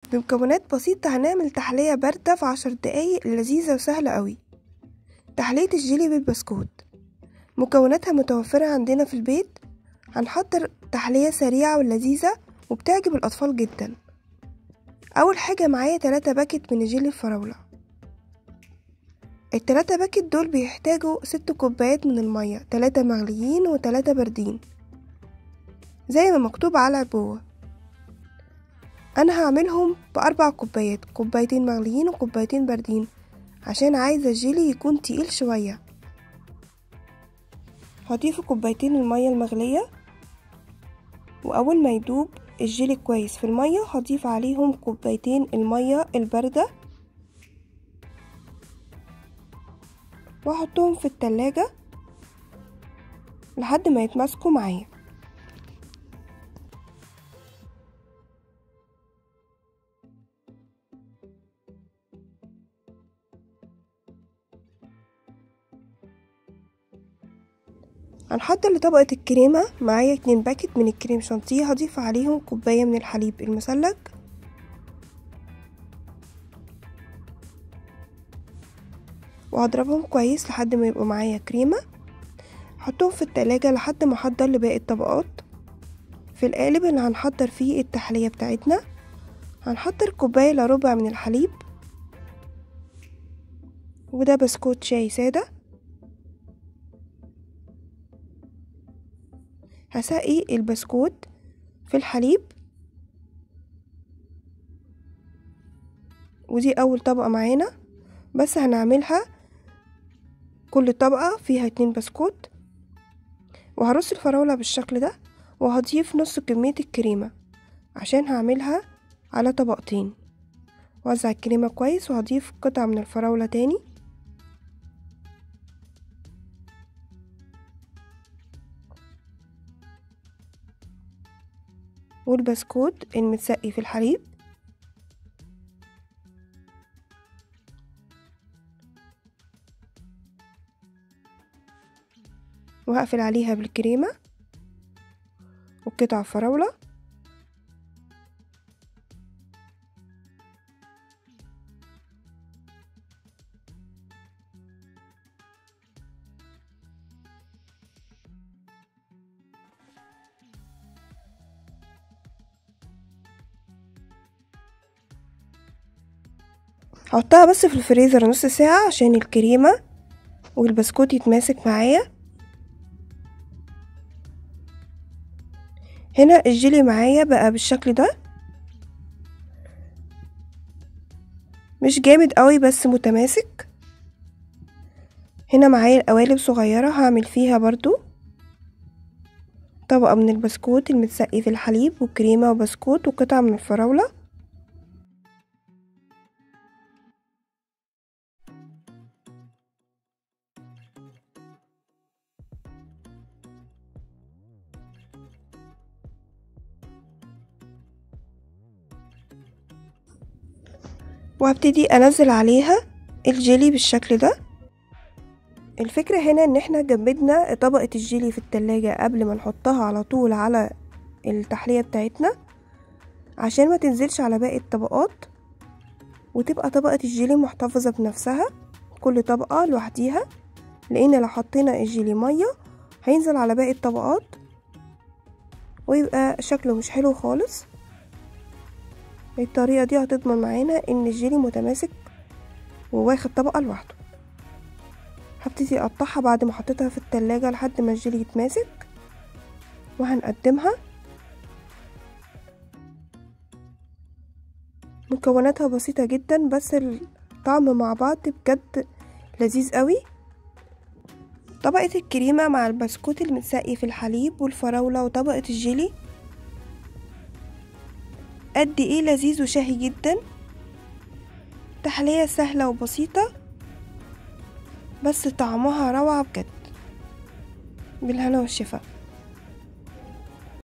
بمكونات بسيطة هنعمل تحلية باردة في عشر دقايق لذيذة وسهلة قوي تحلية الجيلي بالبسكوت مكوناتها متوفرة عندنا في البيت هنحضر تحلية سريعة ولذيذة وبتعجب الأطفال جدا أول حاجة معايا تلاتة باكت من الجيلي الفراولة التلاتة باكت دول بيحتاجوا ست كوبايات من المية تلاتة مغليين وتلاتة باردين زي ما مكتوب على العبوة انا هعملهم باربع كوبايات كوبايتين مغليين وكوبايتين باردين عشان عايزة الجيلي يكون تقيل شوية هضيف كوبايتين المية المغلية واول ما يدوب الجيلي كويس في المية هضيف عليهم كوبايتين المية الباردة واحطهم في التلاجة لحد ما يتماسكوا معايا هنحضر لطبقة الكريمة معايا اتنين باكت من الكريم شانتيه هضيف عليهم كوباية من الحليب المثلج وهضربهم كويس لحد ما يبقوا معايا كريمة هحطهم في التلاجة لحد ما احضر لباقي الطبقات في القالب اللي هنحضر فيه التحلية بتاعتنا هنحضر كوباية الا ربع من الحليب وده بسكوت شاي ساده هسقي البسكوت في الحليب ودي اول طبقة معانا بس هنعملها كل طبقة فيها اتنين بسكوت وهرص الفراولة بالشكل ده وهضيف نص كمية الكريمة عشان هعملها على طبقتين وزع الكريمة كويس وهضيف قطعة من الفراولة تاني والبسكوت المتسقي في الحليب وهقفل عليها بالكريمة وقطع فراولة هحطها بس في الفريزر نص ساعة عشان الكريمة والبسكوت يتماسك معايا هنا الجيلي معايا بقى بالشكل ده مش جامد قوي بس متماسك هنا معايا القوالب صغيرة هعمل فيها برضو طبقة من البسكوت المتسقي في الحليب وكريمة وبسكوت وقطعة من الفراولة وهبتدي انزل عليها الجيلي بالشكل ده الفكرة هنا ان احنا جمدنا طبقة الجيلي في التلاجة قبل ما نحطها على طول على التحلية بتاعتنا عشان ما تنزلش على باقي الطبقات وتبقى طبقة الجيلي محتفظة بنفسها كل طبقة لوحديها لان لو حطينا الجيلي مية هينزل على باقي الطبقات ويبقى شكله مش حلو خالص الطريقة دي هتضمن معانا ان الجيلي متماسك وواخد طبقة لوحده هبتدي اقطعها بعد ما حطيتها في التلاجة لحد ما الجيلي يتماسك وهنقدمها مكوناتها بسيطة جدا بس الطعم مع بعض بجد لذيذ قوي طبقة الكريمة مع البسكوت المتسقي في الحليب والفراولة وطبقة الجيلي قد ايه لذيذ وشهي جدا تحلية سهلة وبسيطة بس طعمها روعة بجد بالهنا والشفا